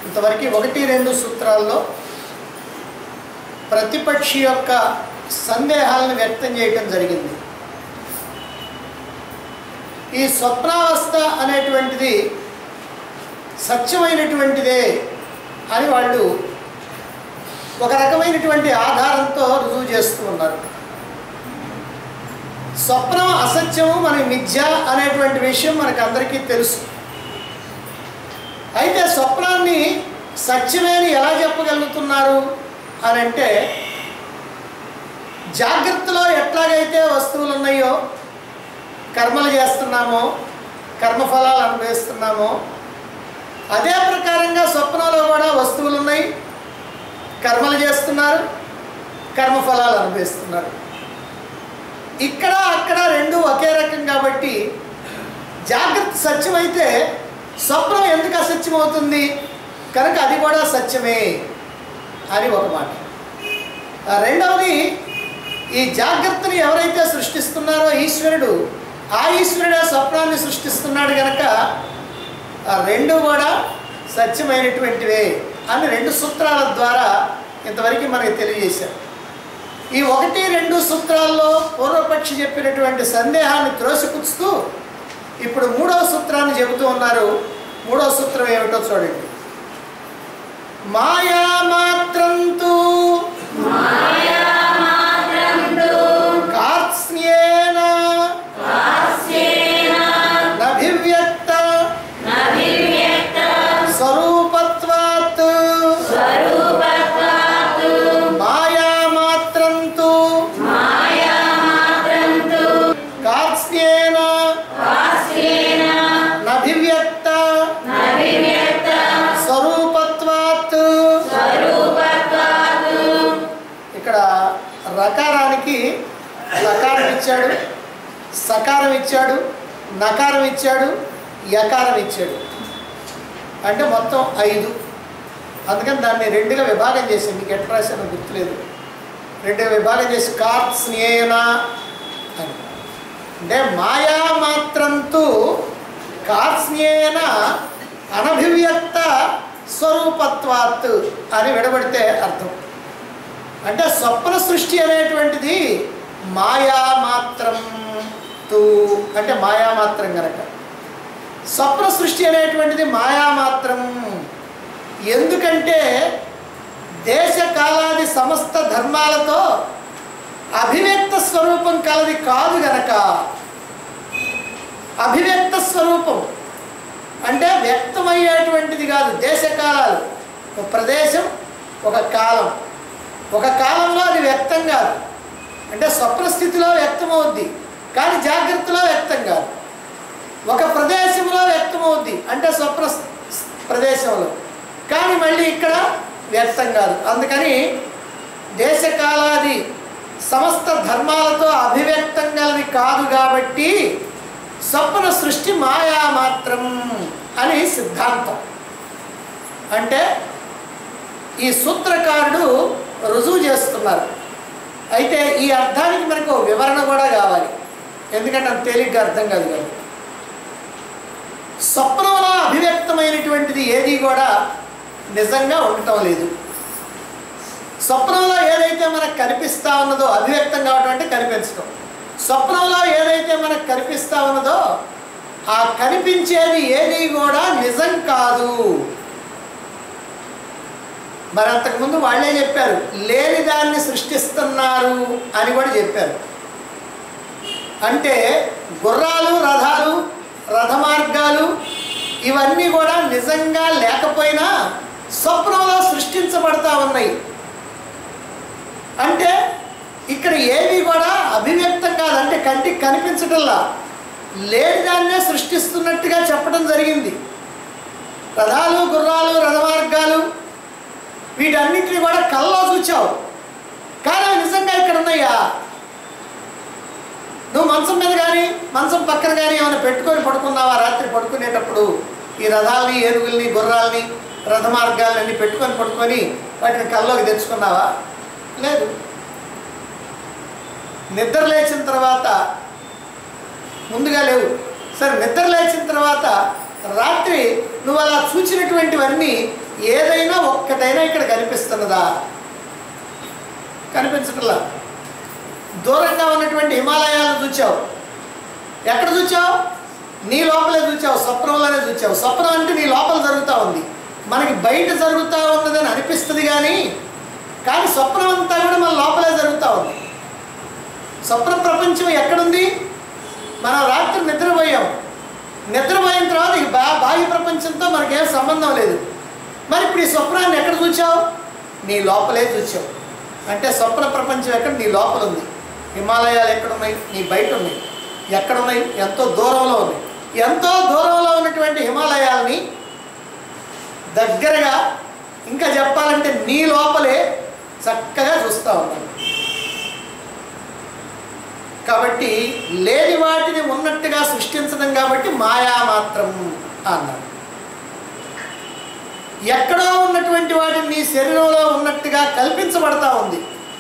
ఇంతవరకు ఒకటి రెండు సూత్రాల్లో ప్రతిపక్షి యొక్క సందేహాలను వ్యక్తం చేయటం జరిగింది ఈ స్వప్నావస్థ అనేటువంటిది సత్యమైనటువంటిదే అని వాళ్ళు ఒక రకమైనటువంటి ఆధారంతో రుజువు చేస్తూ ఉన్నారు స్వప్నం అసత్యము మనకి మిథ్య అనేటువంటి విషయం మనకు అందరికీ తెలుసు అయితే స్వప్నాన్ని సత్యమే అని ఎలా చెప్పగలుగుతున్నారు అని అంటే జాగ్రత్తలో ఎట్లాగైతే వస్తువులు ఉన్నాయో కర్మలు చేస్తున్నామో కర్మఫలాలు అనుభవిస్తున్నామో అదే ప్రకారంగా స్వప్నంలో కూడా వస్తువులు ఉన్నాయి కర్మలు చేస్తున్నారు కర్మఫలాలు అనుభవిస్తున్నారు ఇక్కడ అక్కడ రెండు ఒకే రకం కాబట్టి జాగ్రత్త సత్యమైతే స్వప్నం ఎందుకు అసత్యం అవుతుంది కనుక అది కూడా సత్యమే అని ఒక మాట ఆ రెండవది ఈ జాగ్రత్తని ఎవరైతే సృష్టిస్తున్నారో ఈశ్వరుడు ఆ ఈశ్వరుడే స్వప్నాన్ని సృష్టిస్తున్నాడు కనుక ఆ రెండు కూడా సత్యమైనటువంటివే అని రెండు సూత్రాల ద్వారా ఇంతవరకు మనకి తెలియజేశారు ఈ ఒకటి రెండు సూత్రాల్లో పూర్వపక్షి చెప్పినటువంటి సందేహాన్ని త్రోసిపుచ్చుతూ ఇప్పుడు మూడవ సూత్రాన్ని చెబుతూ ఉన్నారు మూడవ సూత్రం ఏమిటో చూడండి మాయా మాత్రంతు కార్త్స్యేన నభివ్యక్త స్వరూపత్వాత్ మాయా మాత్రంతు కార్త్స్యేన నభివ్యక్త స్వరూపత్వాత్ ఇక్కడ రకారానికి లకారం ఇచ్చాడు సకారం ఇచ్చాడు నకారం ఇచ్చాడు యకారం ఇచ్చాడు అంటే మొత్తం ఐదు అందుకని దాన్ని రెండుగా విభాగం చేసి మీకు ఎట్లా రాశానో గుర్తులేదు రెండుగా విభాగం చేసి కార్త్స్నేన అని అంటే మాయా మాత్రంతు కార్త్స్నేన అనభివ్యక్త స్వరూపత్వాత్ అని విడబడితే అర్థం అంటే స్వప్న సృష్టి అనేటువంటిది మాయా మాత్రం తు అంటే మాయా మాత్రం గనక స్వప్న సృష్టి అనేటువంటిది మాయా మాత్రం ఎందుకంటే దేశ కాలాది సమస్త ధర్మాలతో అభివ్యక్త స్వరూపం కలది కాదు గనక అభివ్యక్త స్వరూపం అంటే వ్యక్తమయ్యేటువంటిది కాదు దేశకాలాలు ఒక ప్రదేశం ఒక కాలం ఒక కాలంలో అది వ్యక్తం కాదు అంటే స్వప్న స్థితిలో వ్యక్తమవుద్ది కానీ జాగ్రత్తలో వ్యక్తం కాదు ఒక ప్రదేశంలో వ్యక్తమవుద్ది అంటే స్వప్న స్- ప్రదేశంలో కానీ మళ్ళీ ఇక్కడ వ్యక్తం కాదు అందుకని దేశకాలాది సమస్త ధర్మాలతో అభివ్యక్తం గలది కాదు కాబట్టి స్వప్న సృష్టి మాయా మాత్రం అని సిద్ధాంతం అంటే ఈ సూత్రకారుడు రుజువు చేస్తున్నారు అయితే ఈ అర్థానికి మనకు ఓ వివరణ కూడా కావాలి ఎందుకంటే అంత తేలిగ్గా అర్థం కాదు కదా స్వప్నంలో అభివ్యక్తమైనటువంటిది ఏది కూడా నిజంగా ఉండటం లేదు స్వప్నంలో ఏదైతే మనకు కనిపిస్తా ఉన్నదో అభివ్యక్తం కావడం అంటే కనిపించడం స్వప్నంలో ఏదైతే మనకు కనిపిస్తా ఉన్నదో ఆ కనిపించేది ఏది కూడా నిజం కాదు మరి అంతకుముందు వాళ్ళే చెప్పారు లేని దాన్ని సృష్టిస్తున్నారు అని కూడా చెప్పారు అంటే గుర్రాలు రథాలు రథ మార్గాలు ఇవన్నీ కూడా నిజంగా లేకపోయినా స్వప్నంలో సృష్టించబడతా ఉన్నాయి అంటే ఇక్కడ ఏవి కూడా అభివ్యక్తం కాదు అంటే కంటికి కనిపించటంలా లేని దాన్నే సృష్టిస్తున్నట్టుగా చెప్పడం జరిగింది రథాలు గుర్రాలు రథమార్గాలు వీటన్నిటిని కూడా కల్లో చూచావు కానీ అవి నిజంగా ఇక్కడ ఉన్నాయా నువ్వు మంచం మీద కానీ మంచం పక్కన కానీ ఏమైనా పెట్టుకొని పడుకున్నావా రాత్రి పడుకునేటప్పుడు ఈ రథాలని ఏనుగుల్ని గుర్రాలని రథమార్గాలన్నీ పెట్టుకొని పడుకొని వాటిని కల్లోకి తెచ్చుకున్నావా లేదు నిద్ర లేచిన తర్వాత ముందుగా లేవు సరే నిద్ర లేచిన తర్వాత రాత్రి నువ్వు అలా చూచినటువంటివన్నీ ఏదైనా ఒక్కటైనా ఇక్కడ కనిపిస్తున్నదా కనిపించట్లా దూరంగా ఉన్నటువంటి హిమాలయాలను చూచావు ఎక్కడ చూచావు నీ లోపలే చూచావు స్వప్నంలోనే చూచావు స్వప్నం అంటే నీ లోపల జరుగుతూ ఉంది మనకి బయట జరుగుతూ ఉన్నదని అనిపిస్తుంది కానీ కానీ స్వప్నం అంతా కూడా మన లోపలే జరుగుతూ ఉంది స్వప్న ప్రపంచం ఎక్కడుంది మనం రాత్రి నిద్రపోయాం నిద్రపోయిన తర్వాత ఇక బా బాహ్య ప్రపంచంతో మనకేం సంబంధం లేదు మరి ఇప్పుడు ఈ స్వప్నాన్ని ఎక్కడ చూచావు నీ లోపలే చూచావు అంటే స్వప్న ప్రపంచం ఎక్కడ నీ లోపల ఉంది హిమాలయాలు ఎక్కడున్నాయి నీ బయట ఉన్నాయి ఎక్కడున్నాయి ఎంతో దూరంలో ఉన్నాయి ఎంతో దూరంలో ఉన్నటువంటి హిమాలయాల్ని దగ్గరగా ఇంకా చెప్పాలంటే నీ లోపలే చక్కగా చూస్తూ ఉన్నాను కాబట్టి లేని వాటిని ఉన్నట్టుగా సృష్టించడం కాబట్టి మాయా మాత్రం అన్నాడు ఎక్కడో ఉన్నటువంటి వాటిని నీ శరీరంలో ఉన్నట్టుగా కల్పించబడతా ఉంది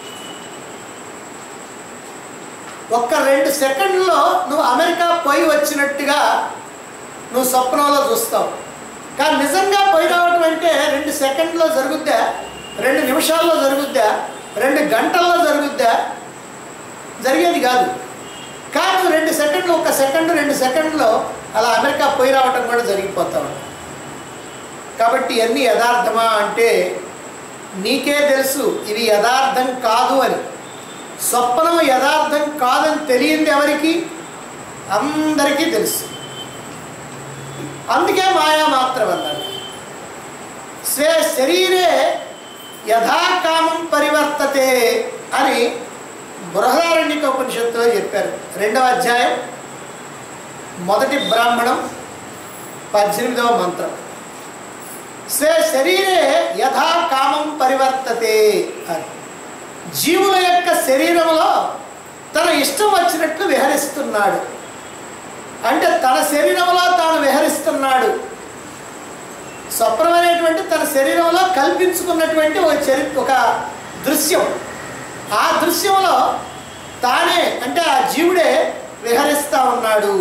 ఒక్క రెండు సెకండ్లో నువ్వు అమెరికా పోయి వచ్చినట్టుగా నువ్వు స్వప్నంలో చూస్తావు కానీ నిజంగా పోయి రావటం అంటే రెండు సెకండ్లో జరుగుద్దా రెండు నిమిషాల్లో జరుగుద్దా రెండు గంటల్లో జరుగుద్దా జరిగేది కాదు కానీ నువ్వు రెండు సెకండ్లు ఒక సెకండ్ రెండు సెకండ్లో అలా అమెరికా పోయి రావటం కూడా జరిగిపోతా ఉంది కాబట్టి ఇవన్నీ యథార్థమా అంటే నీకే తెలుసు ఇది యథార్థం కాదు అని స్వప్నం యథార్థం కాదని తెలియంది ఎవరికి అందరికీ తెలుసు అందుకే మాయా మాత్రం అన్నాడు స్వే శరీరే యథాకామం పరివర్తతే అని బృహదారణ్యక ఉపనిషత్తులో చెప్పారు రెండవ అధ్యాయం మొదటి బ్రాహ్మణం పద్దెనిమిదవ మంత్రం స్వే శరీరే యథాకామం పరివర్తతే అని జీవుల యొక్క శరీరంలో తన ఇష్టం వచ్చినట్లు విహరిస్తున్నాడు అంటే తన శరీరంలో తాను విహరిస్తున్నాడు స్వప్నం అనేటువంటి తన శరీరంలో కల్పించుకున్నటువంటి ఒక చరి ఒక దృశ్యం ఆ దృశ్యంలో తానే అంటే ఆ జీవుడే విహరిస్తూ ఉన్నాడు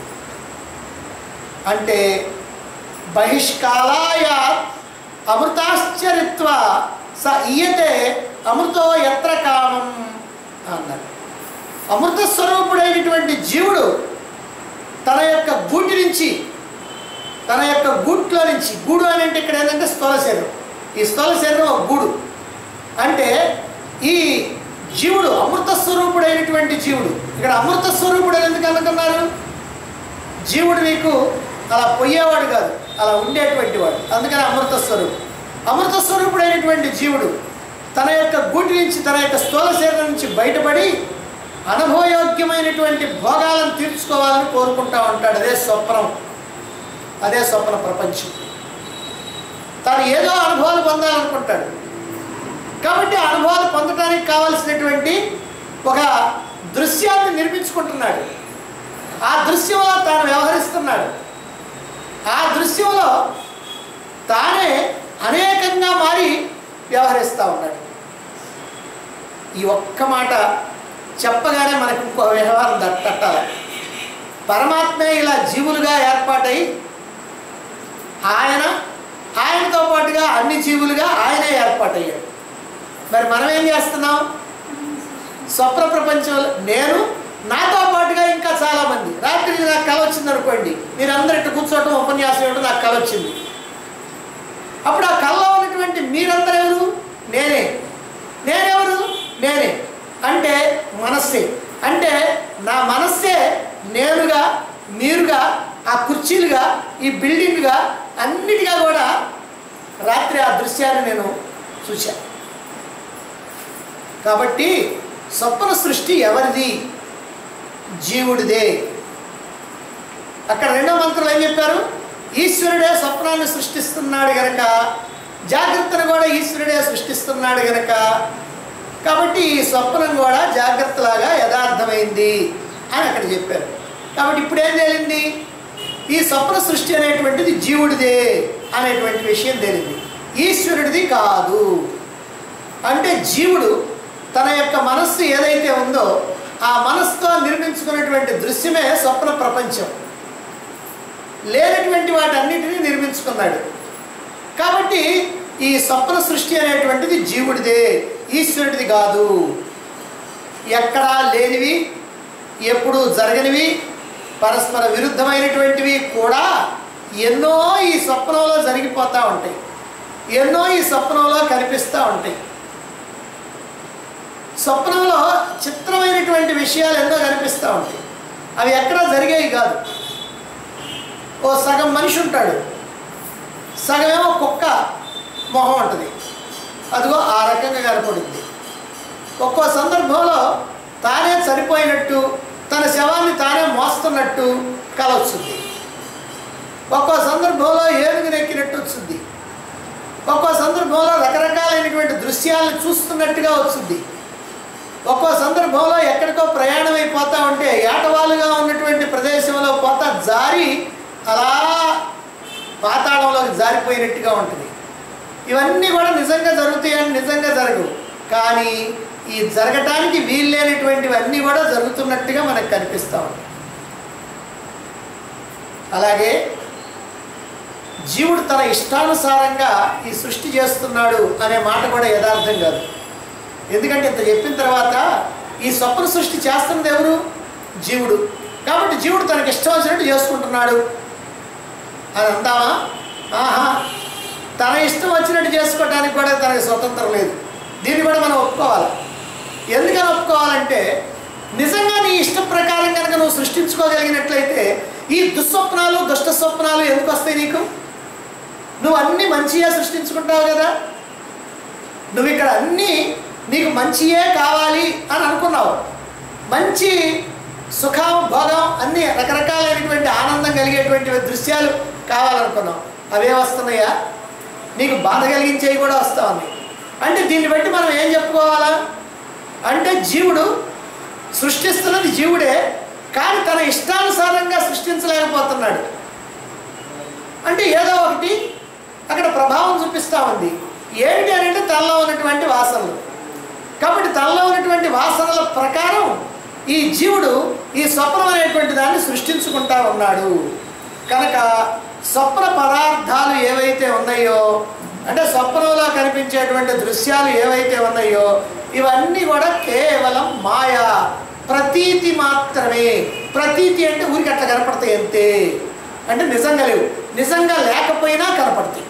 అంటే బహిష్కాలాయ అమృతాశ్చరిత్వ స ఇయతే అమృతో ఎత్ర కామం అన్నాడు అమృత స్వరూపుడైనటువంటి జీవుడు తన యొక్క గూటి నుంచి తన యొక్క గూట్లో నుంచి గూడు అని అంటే ఇక్కడ ఏంటంటే స్థూల శరీరం ఈ స్థూల శరీరం ఒక గూడు అంటే ఈ జీవుడు అమృత స్వరూపుడైనటువంటి జీవుడు ఇక్కడ అమృత స్వరూపుడు అని ఎందుకు అనుకున్నారు జీవుడు నీకు అలా పోయేవాడు కాదు అలా ఉండేటువంటి వాడు అందుకని అమృత స్వరూపుడు అమృత స్వరూపుడైనటువంటి జీవుడు తన యొక్క గూటి నుంచి తన యొక్క స్థూల శరీరం నుంచి బయటపడి అనుభవయోగ్యమైనటువంటి భోగాలను తీర్చుకోవాలని కోరుకుంటా ఉంటాడు అదే స్వప్నం అదే స్వప్న ప్రపంచం తను ఏదో అనుభవాలు పొందాలనుకుంటాడు కాబట్టి ఆ అనుభవాలు పొందడానికి కావలసినటువంటి ఒక దృశ్యాన్ని నిర్మించుకుంటున్నాడు ఆ దృశ్యంలో తాను వ్యవహరిస్తున్నాడు ఆ దృశ్యంలో తానే అనేకంగా మారి వ్యవహరిస్తూ ఉన్నాడు ఈ ఒక్క మాట చెప్పగానే మనకు ఇంకో వ్యవహారం దట్- తట్టాలి పరమాత్మే ఇలా జీవులుగా ఏర్పాటై ఆయన ఆయనతో పాటుగా అన్ని జీవులుగా ఆయనే ఏర్పాటయ్యాడు మరి మనం ఏం చేస్తున్నాం స్వప్న ప్రపంచంలో నేను నాతో పాటుగా ఇంకా చాలామంది రాత్రి నాకు కళ వచ్చింది అనుకోండి మీరు అందరు ఇట్లా కూర్చోవటం ఉపన్యాసం ఇవ్వడం నాకు కళ వచ్చింది అప్పుడు ఆ కళ్ళలో ఉన్నటువంటి మీరందరూ ఎవరు నేనే నేనెవరు నేనే అంటే మనస్సే అంటే నా మనస్సే నేనుగా మీరుగా ఆ కుర్చీలుగా ఈ బిల్డింగ్గా అన్నిటిగా కూడా రాత్రి ఆ దృశ్యాన్ని నేను చూశాను కాబట్టి స్వప్న సృష్టి ఎవరిది జీవుడిదే అక్కడ రెండో మంత్రులు ఏం చెప్పారు ఈశ్వరుడే స్వప్నాన్ని సృష్టిస్తున్నాడు గనక జాగ్రత్తను కూడా ఈశ్వరుడే సృష్టిస్తున్నాడు గనక కాబట్టి ఈ స్వప్నం కూడా జాగ్రత్తలాగా యథార్థమైంది అని అక్కడ చెప్పారు కాబట్టి ఇప్పుడు ఏం తేలింది ఈ స్వప్న సృష్టి అనేటువంటిది జీవుడిదే అనేటువంటి విషయం తేలింది ఈశ్వరుడిది కాదు అంటే జీవుడు తన యొక్క మనస్సు ఏదైతే ఉందో ఆ మనస్సుతో నిర్మించుకున్నటువంటి దృశ్యమే స్వప్న ప్రపంచం లేనటువంటి వాటన్నిటినీ నిర్మించుకున్నాడు కాబట్టి ఈ స్వప్న సృష్టి అనేటువంటిది జీవుడిదే ఈశ్వరుడిది కాదు ఎక్కడా లేనివి ఎప్పుడు జరగనివి పరస్పర విరుద్ధమైనటువంటివి కూడా ఎన్నో ఈ స్వప్నంలో జరిగిపోతూ ఉంటాయి ఎన్నో ఈ స్వప్నంలో కనిపిస్తూ ఉంటాయి స్వప్నంలో చిత్రమైనటువంటి విషయాలు ఎన్నో కనిపిస్తూ ఉంటాయి అవి ఎక్కడా జరిగేవి కాదు ఓ సగం మనిషి ఉంటాడు సగమేమో కుక్క మొహం ఉంటుంది అదిగో ఆ రకంగా కనపడుద్ది ఒక్కో సందర్భంలో తానే చనిపోయినట్టు తన శవాన్ని తానే మోస్తున్నట్టు కల వస్తుంది ఒక్కో సందర్భంలో ఏనుగు నెక్కినట్టు వచ్చింది ఒక్కో సందర్భంలో రకరకాలైనటువంటి దృశ్యాలను చూస్తున్నట్టుగా వచ్చింది ఒక్కో సందర్భంలో ఎక్కడికో ప్రయాణం అయిపోతా ఉంటే ఏటవాలుగా ఉన్నటువంటి ప్రదేశంలో పోతా జారి అలా పాతాళంలోకి జారిపోయినట్టుగా ఉంటుంది ఇవన్నీ కూడా నిజంగా జరుగుతాయని నిజంగా జరగవు కానీ ఈ జరగటానికి వీల్లేనటువంటివన్నీ కూడా జరుగుతున్నట్టుగా మనకు కనిపిస్తూ ఉంటాయి అలాగే జీవుడు తన ఇష్టానుసారంగా ఈ సృష్టి చేస్తున్నాడు అనే మాట కూడా యథార్థం కాదు ఎందుకంటే ఇంత చెప్పిన తర్వాత ఈ స్వప్న సృష్టి చేస్తున్నది ఎవరు జీవుడు కాబట్టి జీవుడు తనకి ఇష్టం వచ్చినట్టు చేసుకుంటున్నాడు అని అందామా ఆహా తన ఇష్టం వచ్చినట్టు చేసుకోవడానికి కూడా తనకి స్వతంత్రం లేదు దీన్ని కూడా మనం ఒప్పుకోవాలి ఎందుకని ఒప్పుకోవాలంటే నిజంగా నీ ఇష్ట ప్రకారం కనుక నువ్వు సృష్టించుకోగలిగినట్లయితే ఈ దుస్వప్నాలు దుష్ట స్వప్నాలు ఎందుకు వస్తాయి నీకు నువ్వు అన్నీ మంచిగా సృష్టించుకుంటావు కదా నువ్వు ఇక్కడ అన్నీ నీకు మంచియే కావాలి అని అనుకున్నావు మంచి సుఖం భోగం అన్ని రకరకాలైనటువంటి ఆనందం కలిగేటువంటి దృశ్యాలు కావాలనుకున్నావు అవే వస్తున్నాయా నీకు బాధ కలిగించేవి కూడా వస్తా ఉన్నాయి అంటే దీన్ని బట్టి మనం ఏం చెప్పుకోవాలా అంటే జీవుడు సృష్టిస్తున్నది జీవుడే కానీ తన ఇష్టానుసారంగా సృష్టించలేకపోతున్నాడు అంటే ఏదో ఒకటి అక్కడ ప్రభావం చూపిస్తూ ఉంది ఏమిటి అని అంటే తనలో ఉన్నటువంటి వాసనలు కాబట్టి తనలో ఉన్నటువంటి వాసనల ప్రకారం ఈ జీవుడు ఈ స్వప్నం అనేటువంటి దాన్ని సృష్టించుకుంటా ఉన్నాడు కనుక స్వప్న పదార్థాలు ఏవైతే ఉన్నాయో అంటే స్వప్నంలో కనిపించేటువంటి దృశ్యాలు ఏవైతే ఉన్నాయో ఇవన్నీ కూడా కేవలం మాయా ప్రతీతి మాత్రమే ప్రతీతి అంటే ఊరికి అట్లా కనపడతాయి అంతే అంటే నిజంగా లేవు నిజంగా లేకపోయినా కనపడతాయి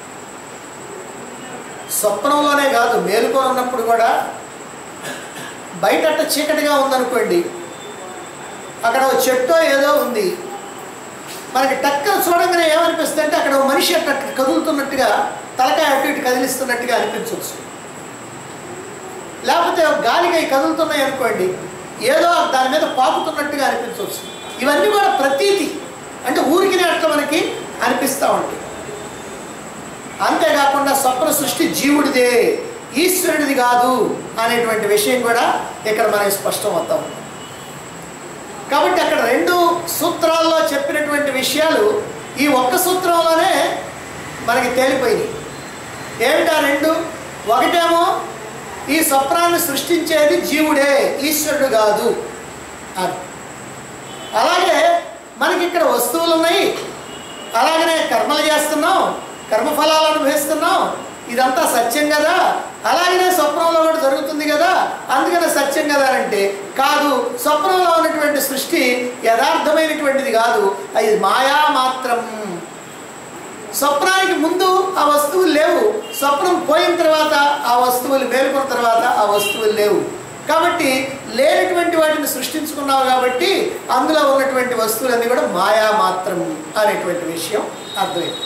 స్వప్నంలోనే కాదు మేలుకొని ఉన్నప్పుడు కూడా బయట అట్ట చీకటిగా ఉందనుకోండి అక్కడ ఒక చెట్టో ఏదో ఉంది మనకి టక్కన చూడగానే ఏమనిపిస్తుంది అంటే అక్కడ ఒక మనిషి అట్ట కదులుతున్నట్టుగా తలకాయ అటు ఇటు కదిలిస్తున్నట్టుగా అనిపించవచ్చు లేకపోతే ఒక గాలిగా అవి కదులుతున్నాయి అనుకోండి ఏదో దాని మీద పాకుతున్నట్టుగా అనిపించవచ్చు ఇవన్నీ కూడా ప్రతీతి అంటే ఊరికినే అట్లా మనకి అనిపిస్తూ ఉంటాయి అంతేకాకుండా స్వప్న సృష్టి జీవుడిదే ఈశ్వరుడిది కాదు అనేటువంటి విషయం కూడా ఇక్కడ మనకి స్పష్టం అవుతా ఉంది కాబట్టి అక్కడ రెండు సూత్రాల్లో చెప్పినటువంటి విషయాలు ఈ ఒక్క సూత్రంలోనే మనకి తేలిపోయినాయి ఏమిటా రెండు ఒకటేమో ఈ స్వప్నాన్ని సృష్టించేది జీవుడే ఈశ్వరుడు కాదు అని అలాగే మనకి ఇక్కడ వస్తువులు ఉన్నాయి అలాగనే కర్మలు చేస్తున్నాం కర్మఫలాలు అనుభవిస్తున్నాం ఇదంతా సత్యం కదా అలాగనే స్వప్నంలో కూడా జరుగుతుంది కదా అందుకనే సత్యం కదా అంటే కాదు స్వప్నంలో ఉన్నటువంటి సృష్టి యథార్థమైనటువంటిది కాదు అది మాయా మాత్రం స్వప్నానికి ముందు ఆ వస్తువులు లేవు స్వప్నం పోయిన తర్వాత ఆ వస్తువులు మేలుకున్న తర్వాత ఆ వస్తువులు లేవు కాబట్టి లేనటువంటి వాటిని సృష్టించుకున్నావు కాబట్టి అందులో ఉన్నటువంటి వస్తువులన్నీ కూడా మాయా మాత్రం అనేటువంటి విషయం అర్థమైంది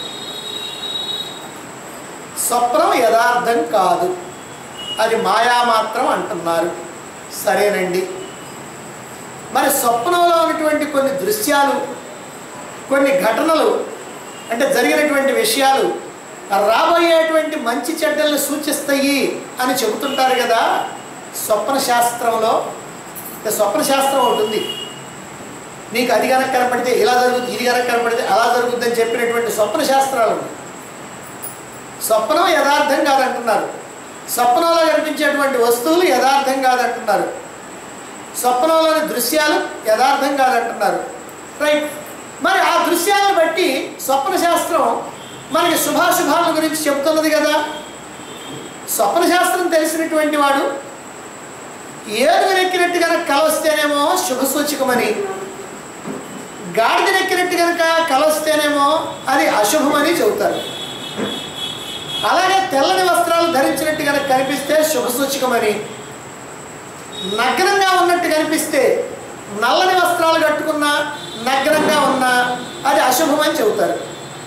స్వప్నం యథార్థం కాదు అది మాయా మాత్రం అంటున్నారు సరేనండి మరి స్వప్నంలో ఉన్నటువంటి కొన్ని దృశ్యాలు కొన్ని ఘటనలు అంటే జరిగినటువంటి విషయాలు రాబోయేటువంటి మంచి చెడ్డలను సూచిస్తాయి అని చెబుతుంటారు కదా స్వప్న శాస్త్రంలో అంటే స్వప్న శాస్త్రం ఒకటి ఉంది నీకు అది కనుక కనపడితే ఇలా జరుగుతుంది ఇది కనుక కనపడితే అలా జరుగుతుంది అని చెప్పినటువంటి స్వప్న శాస్త్రాలు ఉన్నాయి స్వప్నం యథార్థం కాదంటున్నారు స్వప్నంలో కనిపించేటువంటి వస్తువులు యథార్థం కాదంటున్నారు స్వప్నంలోని దృశ్యాలు యథార్థం కాదంటున్నారు రైట్ మరి ఆ దృశ్యాలను బట్టి స్వప్న శాస్త్రం మనకి శుభాశుభాల గురించి చెబుతున్నది కదా స్వప్న శాస్త్రం తెలిసినటువంటి వాడు ఏనుగునెక్కినట్టు కనుక కల వస్తేనేమో శుభ సూచకమని గాడిదనెక్కినట్టు కనుక కల వస్తేనేమో అది అశుభమని చెబుతారు అలాగే తెల్లని వస్త్రాలు ధరించినట్టు కనుక కనిపిస్తే శుభ సూచకమని నగ్నంగా ఉన్నట్టు కనిపిస్తే నల్లని వస్త్రాలు కట్టుకున్నా నగ్నంగా ఉన్నా అది అశుభమని చెబుతారు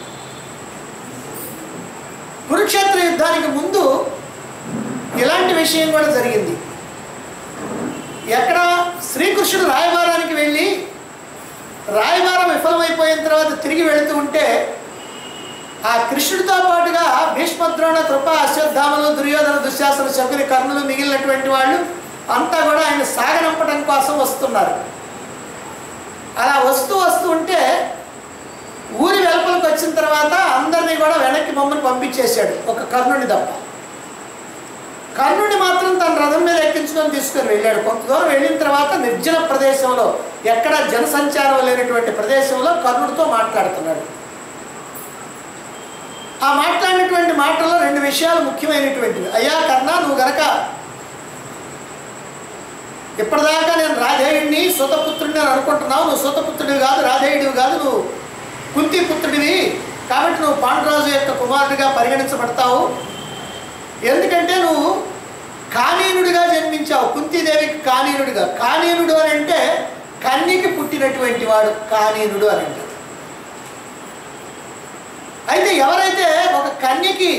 కురుక్షేత్ర యుద్ధానికి ముందు ఇలాంటి విషయం కూడా జరిగింది ఎక్కడ శ్రీకృష్ణుడు రాయబారానికి వెళ్ళి రాయబారం విఫలమైపోయిన తర్వాత తిరిగి వెళుతూ ఉంటే ఆ కృష్ణుడితో పాటుగా భీష్మద్రోణ కృప అశ్వత్థామలు దుర్యోధన దుశ్శాసన శకుని కర్ణులు మిగిలినటువంటి వాళ్ళు అంతా కూడా ఆయన సాగనంపడం కోసం వస్తున్నారు అలా వస్తూ వస్తూ ఉంటే ఊరి వెలుపలకు వచ్చిన తర్వాత అందరినీ కూడా వెనక్కి మమ్మల్ని పంపించేశాడు ఒక కర్ణుని తప్ప కర్ణుని మాత్రం తన రథం మీద ఎక్కించుకొని తీసుకొని వెళ్ళాడు కొంత దూరం వెళ్ళిన తర్వాత నిర్జన ప్రదేశంలో ఎక్కడ జనసంచారం లేనటువంటి ప్రదేశంలో కర్ణుడితో మాట్లాడుతున్నాడు ఆ మాట్లాడినటువంటి మాటల్లో రెండు విషయాలు ముఖ్యమైనటువంటివి అయ్యా కర్ణ నువ్వు గనక ఇప్పటిదాకా నేను రాధేయుడిని సుతపుత్రుడిని అని అనుకుంటున్నావు నువ్వు సుతపుత్రుడివి కాదు రాధేయుడివి కాదు నువ్వు కుంతి పుత్రుడివి కాబట్టి నువ్వు పాండురాజు యొక్క కుమారుడిగా పరిగణించబడతావు ఎందుకంటే నువ్వు కానీనుడిగా జన్మించావు కుంతీదేవికి కానీనుడిగా కానీనుడు అని అంటే కన్నికి పుట్టినటువంటి వాడు కానీనుడు అని అంటారు అయితే ఎవరైతే ఒక కన్యకి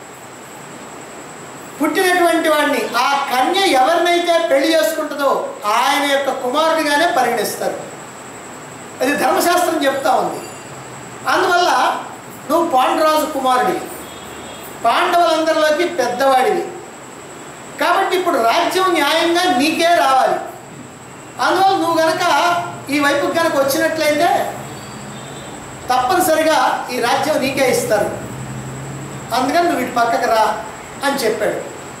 పుట్టినటువంటి వాడిని ఆ కన్య ఎవరినైతే పెళ్లి చేసుకుంటుందో ఆయన యొక్క కుమారుడిగానే పరిగణిస్తారు అది ధర్మశాస్త్రం చెప్తా ఉంది అందువల్ల నువ్వు పాండురాజు కుమారుడివి పాండవులందరిలోకి పెద్దవాడివి కాబట్టి ఇప్పుడు రాజ్యం న్యాయంగా నీకే రావాలి అందువల్ల నువ్వు గనక ఈ వైపుకి కనుక వచ్చినట్లయితే తప్పనిసరిగా ఈ రాజ్యం నీకే ఇస్తారు అందుకని నువ్వు ఇటు పక్కకు రా అని చెప్పాడు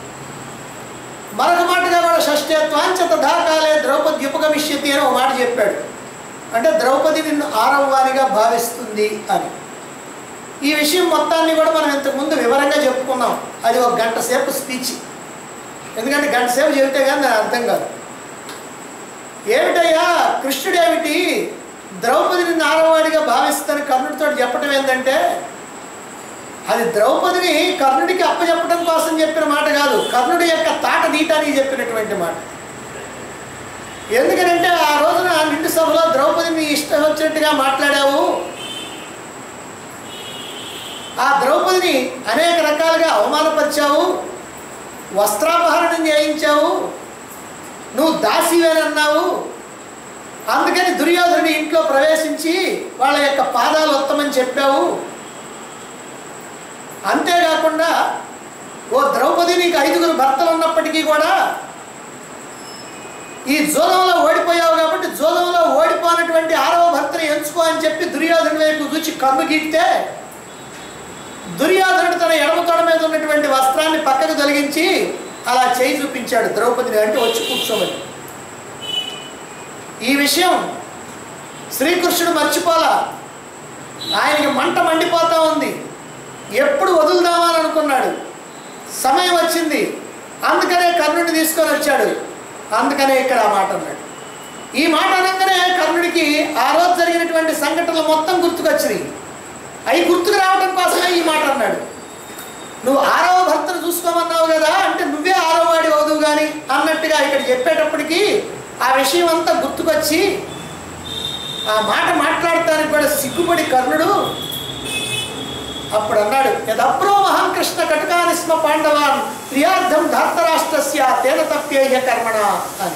మరొక మాటగా కూడా షష్ఠత్వాంచ తథాకాలే ద్రౌపది ఉపగమిష్యతి అని ఒక మాట చెప్పాడు అంటే ద్రౌపది నిన్ను ఆరవ్వానిగా భావిస్తుంది అని ఈ విషయం మొత్తాన్ని కూడా మనం ఇంతకుముందు వివరంగా చెప్పుకున్నాం అది ఒక గంట సేపు స్పీచ్ ఎందుకంటే గంట సేపు చెబితే కానీ నాకు అర్థం కాదు ఏమిటయ్యా కృష్ణుడు ఏమిటి ద్రౌపది నిన్ను ఆరవాడిగా భావిస్తాను కర్ణుడితో చెప్పడం ఏంటంటే అది ద్రౌపదిని కర్ణుడికి అప్పచెప్పడం కోసం చెప్పిన మాట కాదు కర్ణుడి యొక్క తాట నీటానికి చెప్పినటువంటి మాట ఎందుకనంటే ఆ రోజున నిండు సభలో ద్రౌపదిని ఇష్టం వచ్చినట్టుగా మాట్లాడావు ఆ ద్రౌపదిని అనేక రకాలుగా అవమానపరిచావు వస్త్రాపహరణం చేయించావు నువ్వు దాసివేనన్నావు అందుకని దుర్యోధనుడి ఇంట్లో ప్రవేశించి వాళ్ళ యొక్క పాదాలు ఉత్తమని చెప్పావు అంతేకాకుండా ఓ ద్రౌపది నీకు ఐదుగురు భర్తలు ఉన్నప్పటికీ కూడా ఈ జోదంలో ఓడిపోయావు కాబట్టి జోదంలో ఓడిపోయినటువంటి ఆరవ భర్తని ఎంచుకో అని చెప్పి దుర్యోధను వైపు చూచి కన్ను గీస్తే దుర్యోధనుడు తన ఎడమ తొడ మీద ఉన్నటువంటి వస్త్రాన్ని పక్కకు తొలగించి అలా చేయి చూపించాడు ద్రౌపదిని అంటే వచ్చి కూర్చోమని ఈ విషయం శ్రీకృష్ణుడు మర్చిపోలా ఆయనకి మంట మండిపోతా ఉంది ఎప్పుడు వదులుదామని అనుకున్నాడు సమయం వచ్చింది అందుకనే కర్ణుడిని తీసుకొని వచ్చాడు అందుకనే ఇక్కడ ఆ మాట అన్నాడు ఈ మాట అనగానే కర్ణుడికి ఆ రోజు జరిగినటువంటి సంఘటనలు మొత్తం గుర్తుకొచ్చినాయి అవి గుర్తుకు రావడం కోసమే ఈ మాట అన్నాడు నువ్వు ఆరవ భర్తను చూసుకోమన్నావు కదా అంటే నువ్వే ఆరవ వాడి అవుదువు కానీ అన్నట్టుగా ఇక్కడ చెప్పేటప్పటికి ఆ విషయం అంతా గుర్తుకొచ్చి ఆ మాట మాట్లాడటానికి కూడా సిగ్గుపడి కర్ణుడు అప్పుడు అన్నాడు యదప్రో మహాం కృష్ణ కటకాని స్మ పాండవాన్ ప్రియార్థం ధార్తరాష్ట్రస్య తేన తప్యేయ కర్మణ అని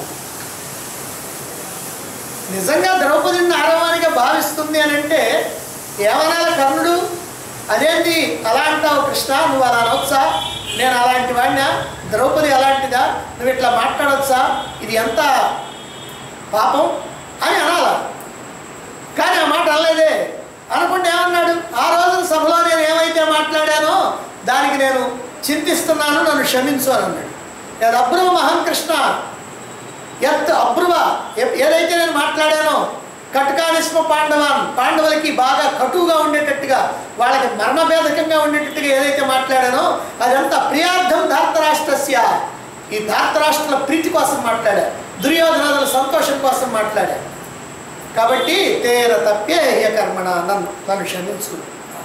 నిజంగా ద్రౌపదిని ఆరవానిగా భావిస్తుంది అని అంటే ఏమనాలి కర్ణుడు అదేంటి అలా అంటావు కృష్ణ నువ్వు అలా అనవచ్చా నేను అలాంటి వాడినా ద్రౌపది అలాంటిదా నువ్వు ఇట్లా మాట్లాడవచ్చా ఇది ఎంత పాపం అని అనాల కానీ ఆ మాట అనలేదే అనుకుంటే ఏమన్నాడు ఆ రోజున సభలో నేను ఏమైతే మాట్లాడానో దానికి నేను చింతిస్తున్నాను నన్ను క్షమించు అని అన్నాడు అది అబ్రువ మహం కృష్ణ ఎత్ అబ్రువ ఏ- ఏదైతే నేను మాట్లాడానో కటకానిస్మ పాండవాన్ పాండవులకి బాగా కటువుగా ఉండేటట్టుగా వాళ్ళకి మరణభేదకంగా ఉండేటట్టుగా ఏదైతే మాట్లాడానో అదంతా ప్రియార్థం ధార్తరాష్ట్రస్య ఈ ధార్తరాష్ట్రుల ప్రీతి కోసం మాట్లాడా దుర్యోధనాదుల సంతోషం కోసం మాట్లాడా కాబట్టి తేర తప్పే హ్య కర్మణ నన్ను నన్ను క్షమించు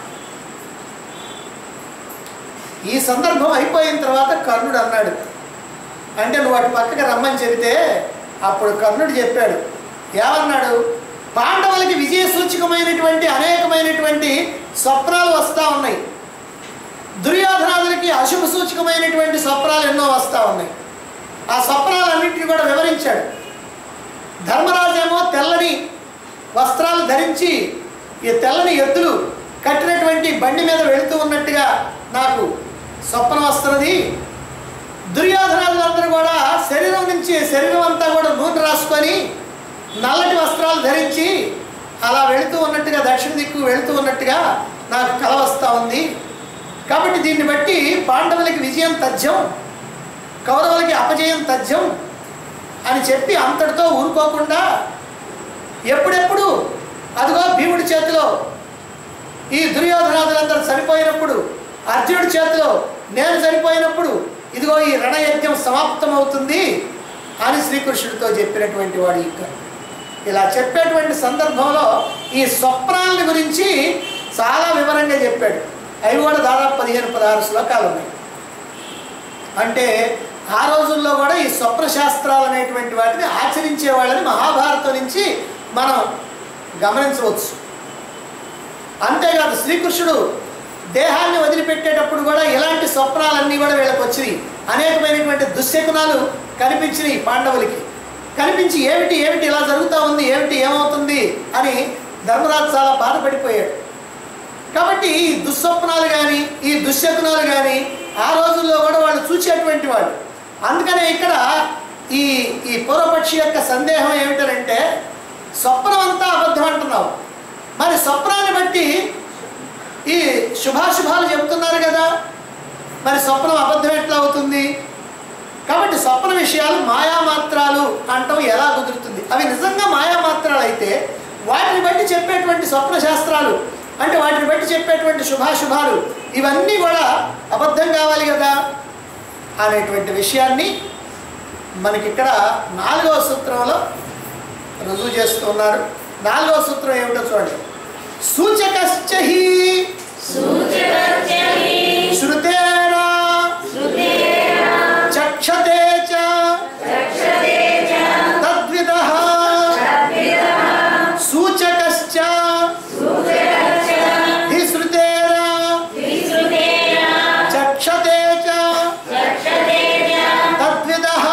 ఈ సందర్భం అయిపోయిన తర్వాత కర్ణుడు అన్నాడు అంటే నువ్వు అటు పక్కకి రమ్మని చెబితే అప్పుడు కర్ణుడు చెప్పాడు ఏమన్నాడు పాండవులకి విజయ సూచకమైనటువంటి అనేకమైనటువంటి స్వప్నాలు వస్తూ ఉన్నాయి దుర్యోధనాదులకి అశుభ సూచకమైనటువంటి స్వప్నాలు ఎన్నో వస్తూ ఉన్నాయి ఆ స్వప్నాలన్నింటినీ కూడా వివరించాడు ధర్మరాజేమో తెల్లని వస్త్రాలు ధరించి ఈ తెల్లని ఎద్దులు కట్టినటువంటి బండి మీద వెళుతూ ఉన్నట్టుగా నాకు స్వప్నం వస్తున్నది దుర్యోధనాదులందరూ కూడా శరీరం నుంచి శరీరం అంతా కూడా నూనె రాసుకొని నల్లటి వస్త్రాలు ధరించి అలా వెళుతూ ఉన్నట్టుగా దక్షిణ దిక్కు వెళుతూ ఉన్నట్టుగా నాకు కల వస్తూ ఉంది కాబట్టి దీన్ని బట్టి పాండవులకి విజయం తథ్యం కౌరవులకి అపజయం తథ్యం అని చెప్పి అంతటితో ఊరుకోకుండా ఎప్పుడెప్పుడు అదిగో భీముడి చేతిలో ఈ దుర్యోధనాదులందరూ చనిపోయినప్పుడు అర్జునుడి చేతిలో నేను చనిపోయినప్పుడు ఇదిగో ఈ రణయజ్ఞం సమాప్తం అవుతుంది అని శ్రీకృష్ణుడితో చెప్పినటువంటి వాడు ఇక్కడ ఇలా చెప్పేటువంటి సందర్భంలో ఈ స్వప్నాలని గురించి చాలా వివరంగా చెప్పాడు అవి కూడా దాదాపు పదిహేను పదహారు శ్లోకాలు ఉన్నాయి అంటే ఆ రోజుల్లో కూడా ఈ స్వప్న శాస్త్రాలు అనేటువంటి వాటిని ఆచరించే వాళ్ళని మహాభారతం నుంచి మనం గమనించవచ్చు అంతేకాదు శ్రీకృష్ణుడు దేహాన్ని వదిలిపెట్టేటప్పుడు కూడా ఇలాంటి స్వప్నాలన్నీ కూడా వీళ్ళకి వచ్చినాయి అనేకమైనటువంటి దుశ్శకునాలు కనిపించినాయి పాండవులకి కనిపించి ఏమిటి ఏమిటి ఇలా జరుగుతూ ఉంది ఏమిటి ఏమవుతుంది అని ధర్మరాజు చాలా బాధపడిపోయాడు కాబట్టి ఈ దుస్వప్నాలు కానీ ఈ దుశ్శకునాలు కానీ ఆ రోజుల్లో కూడా వాళ్ళు చూసేటువంటి వాళ్ళు అందుకనే ఇక్కడ ఈ ఈ పూర్వపక్షి యొక్క సందేహం ఏమిటంటే స్వప్నం అంతా అబద్ధం అంటున్నావు మరి స్వప్నాన్ని బట్టి ఈ శుభాశుభాలు చెబుతున్నారు కదా మరి స్వప్నం అబద్ధం ఎట్లా అవుతుంది కాబట్టి స్వప్న విషయాలు మాయామాత్రాలు అంటాం ఎలా కుదురుతుంది అవి నిజంగా మాయామాత్రాలు అయితే వాటిని బట్టి చెప్పేటువంటి స్వప్న శాస్త్రాలు అంటే వాటిని బట్టి చెప్పేటువంటి శుభాశుభాలు ఇవన్నీ కూడా అబద్ధం కావాలి కదా అనేటువంటి విషయాన్ని మనకి ఇక్కడ నాలుగవ సూత్రంలో రుజువు చేస్తున్నారు నాలుగవ సూత్రం ఏమిటో చూడండి సూచకశ్చ హి శృతేనా చక్షతే చ తద్విదః సూచకశ్చ హి శృతేనా చక్షతే చ తద్విదః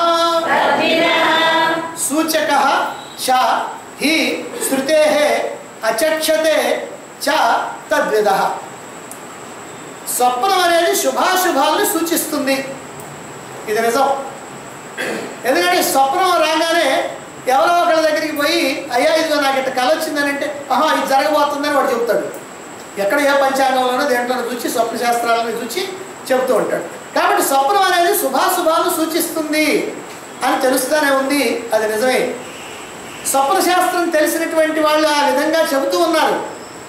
సూచక చ హి శృతే అచక్షతే చ తద్విద స్వప్నం అనేది శుభాశుభాలను సూచిస్తుంది ఇది నిజం ఎందుకంటే స్వప్నం రాగానే ఎవరో ఒకళ్ళ దగ్గరికి పోయి అయ్యా ఇదిగో నాకు ఇట్ట కళ వచ్చిందని అంటే ఆహా ఇది జరగబోతుందని వాడు చెప్తాడు ఎక్కడ ఏ పంచాంగంలోనో దేంట్లోనో చూసి స్వప్న శాస్త్రాలను చూసి చెబుతూ ఉంటాడు కాబట్టి స్వప్నం అనేది శుభాశుభాలను సూచిస్తుంది అని తెలుస్తూనే ఉంది అది నిజమే స్వప్న శాస్త్రం తెలిసినటువంటి వాళ్ళు ఆ విధంగా చెబుతూ ఉన్నారు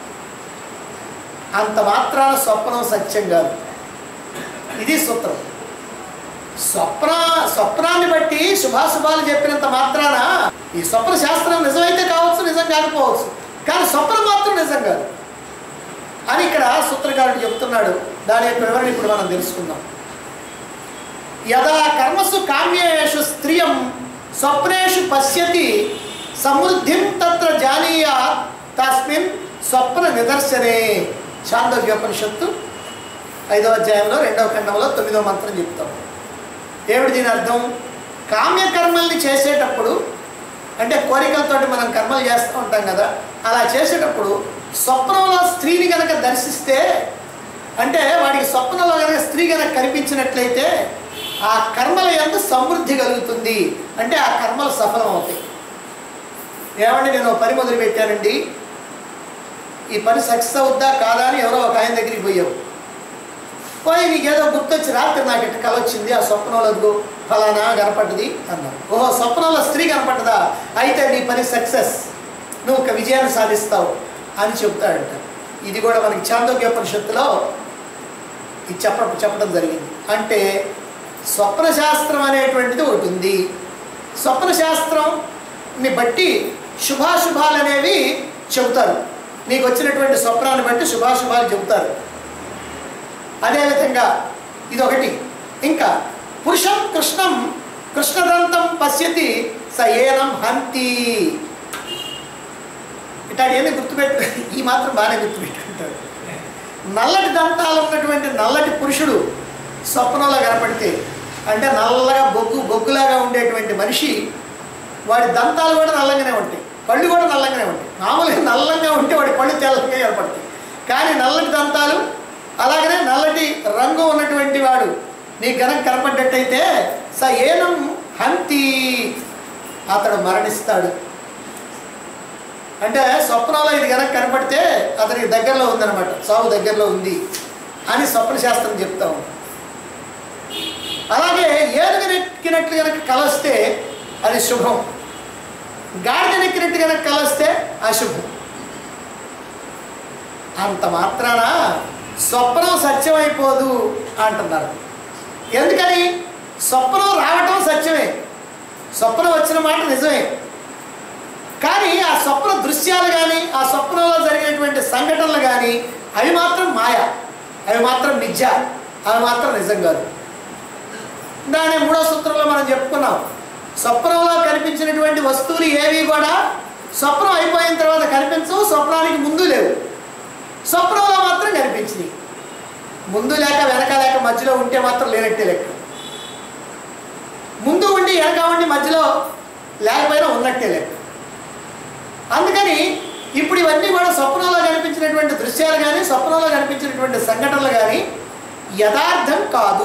అంత మాత్రాన స్వప్నం సత్యం కాదు ఇది సూత్రం స్వప్న స్వప్నాన్ని బట్టి శుభాశుభాలు చెప్పినంత మాత్రాన ఈ స్వప్న శాస్త్రం నిజమైతే కావచ్చు నిజం కాకపోవచ్చు కానీ స్వప్నం మాత్రం నిజం కాదు అని ఇక్కడ సూత్రకారుడు చెప్తున్నాడు దాని యొక్క వివరణ ఇప్పుడు మనం తెలుసుకుందాం యదా కర్మసు కామ్యేషు స్త్రియం స్వప్నేషు పశ్యతి సమృద్ధిం తత్ర జానీయా తస్మిన్ స్వప్న నిదర్శనే చాందోగ్యోపనిషత్తు ఐదవ అధ్యాయంలో రెండవ ఖండంలో తొమ్మిదవ మంత్రం చెప్తాం ఏమిటి దీని అర్థం కామ్యకర్మల్ని చేసేటప్పుడు అంటే కోరికలతోటి మనం కర్మలు చేస్తూ ఉంటాం కదా అలా చేసేటప్పుడు స్వప్నంలో స్త్రీని కనుక దర్శిస్తే అంటే వాడికి స్వప్నంలో కనుక స్త్రీ కనుక కనిపించినట్లయితే ఆ కర్మల ఎంత సమృద్ధి కలుగుతుంది అంటే ఆ కర్మలు సఫలం అవుతాయి ఏమండి నేను ఓ పని మొదలు పెట్టానండి ఈ పని సక్సెస్ అవుద్దా కాదా అని ఎవరో ఒక ఆయన దగ్గరికి పోయావు పోయి నీకేదో గుర్తొచ్చి రాత్రి నాకు ఇట్ట కల వచ్చింది ఆ స్వప్నంలో అదిగో ఫలానా కనపడ్డది అన్నావు ఓహో స్వప్నంలో స్త్రీ కనపడ్డదా అయితే నీ పని సక్సెస్ నువ్వు ఒక విజయాన్ని సాధిస్తావు అని చెప్తాడంట ఇది కూడా మనకి చాందోగ్యోపనిషత్తులో ఇది చెప్ప చెప్పడం జరిగింది అంటే స్వప్న శాస్త్రం అనేటువంటిది ఒకటి ఉంది స్వప్న శాస్త్రంని బట్టి శుభాశుభాలు అనేవి చెబుతారు నీకు వచ్చినటువంటి స్వప్నాన్ని బట్టి శుభాశుభాలు చెబుతారు అదేవిధంగా ఇది ఒకటి ఇంకా పురుషం కృష్ణం కృష్ణదంతం పశ్యతి స ఏనం హంతి ఇట్లాంటివన్నీ గుర్తుపెట్టు ఈ మాత్రం బాగానే గుర్తుపెట్టుకుంటారు నల్లటి దంతాలు ఉన్నటువంటి నల్లటి పురుషుడు స్వప్నంలో కనపడితే అంటే నల్లగా బొగ్గు బొగ్గులాగా ఉండేటువంటి మనిషి వాడి దంతాలు కూడా నల్లంగానే ఉంటాయి పళ్ళు కూడా నల్లంగానే ఉంటాయి మామూలుగా నల్లంగా ఉంటే వాడి పళ్ళు తెల్లగా ఏర్పడతాయి కానీ నల్లటి దంతాలు అలాగనే నల్లటి రంగు ఉన్నటువంటి వాడు నీకు గనక కనపడ్డట్టయితే స ఏనం హంతి అతడు మరణిస్తాడు అంటే స్వప్నంలో ఇది కనుక కనపడితే అతనికి దగ్గరలో ఉందన్నమాట సాగు దగ్గరలో ఉంది అని స్వప్న శాస్త్రం చెప్తా ఉంది అలాగే ఏనుగు నెక్కినట్లు కనుక కలస్తే అది శుభం గాడిద నెక్కినట్టు కనుక కలస్తే అశుభం అంత మాత్రాన స్వప్నం సత్యమైపోదు అంటున్నారు ఎందుకని స్వప్నం రావటం సత్యమే స్వప్నం వచ్చిన మాట నిజమే కానీ ఆ స్వప్న దృశ్యాలు కానీ ఆ స్వప్నంలో జరిగినటువంటి సంఘటనలు కానీ అవి మాత్రం మాయ అవి మాత్రం మిథ్య అవి మాత్రం నిజం కాదు దాని మూడో సూత్రంలో మనం చెప్పుకున్నాం స్వప్నంలో కనిపించినటువంటి వస్తువులు ఏవి కూడా స్వప్నం అయిపోయిన తర్వాత కనిపించవు స్వప్నానికి ముందు లేవు స్వప్నంలో మాత్రం కనిపించింది ముందు లేక వెనక లేక మధ్యలో ఉంటే మాత్రం లేనట్టే లెక్క ముందు ఉండి వెనక ఉండి మధ్యలో లేకపోయినా ఉన్నట్టే లెక్క అందుకని ఇప్పుడు ఇవన్నీ కూడా స్వప్నంలో కనిపించినటువంటి దృశ్యాలు కానీ స్వప్నంలో కనిపించినటువంటి సంఘటనలు కానీ యథార్థం కాదు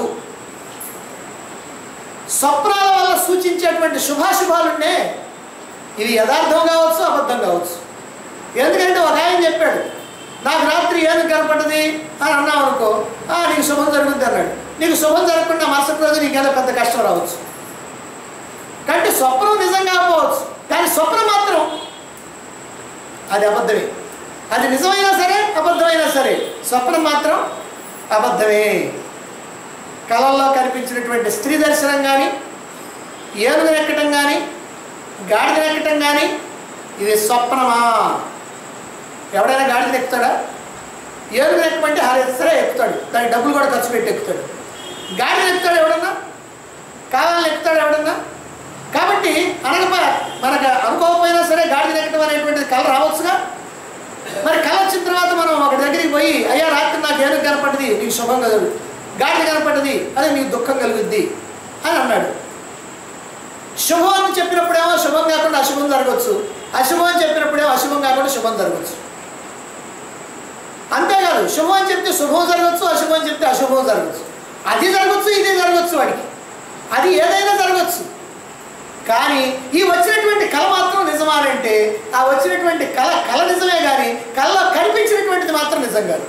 స్వప్నాల వల్ల సూచించేటువంటి శుభాశుభాలుండే ఇవి యథార్థం కావచ్చు అబద్ధం కావచ్చు ఎందుకంటే ఒక ఆయన చెప్పాడు నాకు రాత్రి ఏనుగు కనపడ్డది అని అన్నావు అనుకో "ఆ, నీకు శుభం జరుగుద్ది అన్నాడు నీకు శుభం జరగకుండా మరుసటి రోజు నీకేదో పెద్ద కష్టం రావచ్చు కాబట్టి స్వప్నం నిజం కాకపోవచ్చు కానీ స్వప్నం మాత్రం అది అబద్ధమే అది నిజమైనా సరే అబద్ధమైనా సరే స్వప్నం మాత్రం అబద్ధమే కళల్లో కనిపించినటువంటి స్త్రీ దర్శనం కానీ ఏనుగు ఎక్కటం కానీ గాడిద ఎక్కటం కానీ ఇది స్వప్నమా ఎవడైనా గాడిద ఎక్కుతాడా ఏనుగు ఎక్కమంటే హరిస్తారా ఎక్కుతాడు దానికి డబ్బులు కూడా ఖర్చు పెట్టి ఎక్కుతాడు గాడిద ఎక్కుతాడు ఎవడన్నా కావాలని ఎక్కుతాడు ఎవడన్నా కాబట్టి అనగా మనకు అనుకోకపోయినా సరే గాడిద ఎక్కడం అనేటువంటిది కళ రావచ్చుగా మరి కళ వచ్చిన తర్వాత మనం ఒక దగ్గరికి పోయి అయ్యా రాత్రి నాకు ఏనుగు కనపడ్డది నీకు శుభం కలదు గాడిద కనపడ్డది అది నీకు దుఃఖం కలుగుద్ది అని అన్నాడు శుభం అని చెప్పినప్పుడేమో శుభం కాకుండా అశుభం జరగవచ్చు అశుభం అని చెప్పినప్పుడేమో అశుభం కాకుండా శుభం జరగవచ్చు అంతేకాదు శుభం అని చెప్తే శుభం జరగచ్చు అశుభం అని చెప్తే అశుభం జరగచ్చు అది జరగచ్చు ఇది జరగచ్చు వాడికి అది ఏదైనా జరగచ్చు కానీ ఈ వచ్చినటువంటి కళ మాత్రం నిజమానంటే ఆ వచ్చినటువంటి కళ కళ నిజమే కానీ కళలో కనిపించినటువంటిది మాత్రం నిజం కాదు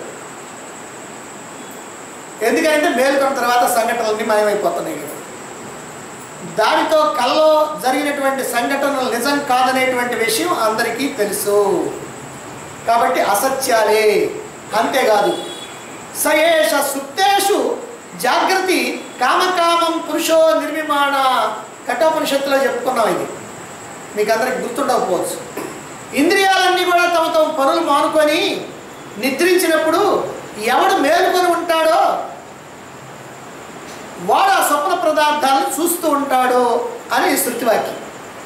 ఎందుకంటే మేలుకొన్న తర్వాత సంఘటనలన్నీ మాయమైపోతున్నాయి కదా దానితో కళ్ళలో జరిగినటువంటి సంఘటనలు నిజం కాదనేటువంటి విషయం అందరికీ తెలుసు కాబట్టి అసత్యాలే అంతేకాదు సయేష సుప్తేషు జాగృతి కామకామం పురుషో నిర్మిమాణ కఠోపనిషత్తులో చెప్పుకున్నాం ఇది మీకు అందరికి గుర్తుండకపోవచ్చు ఇంద్రియాలన్నీ కూడా తమ తమ పనులు మానుకొని నిద్రించినప్పుడు ఎవడు మేలుకొని ఉంటాడో వాడు ఆ స్వప్న పదార్థాలను చూస్తూ ఉంటాడు అని శృతివాక్యం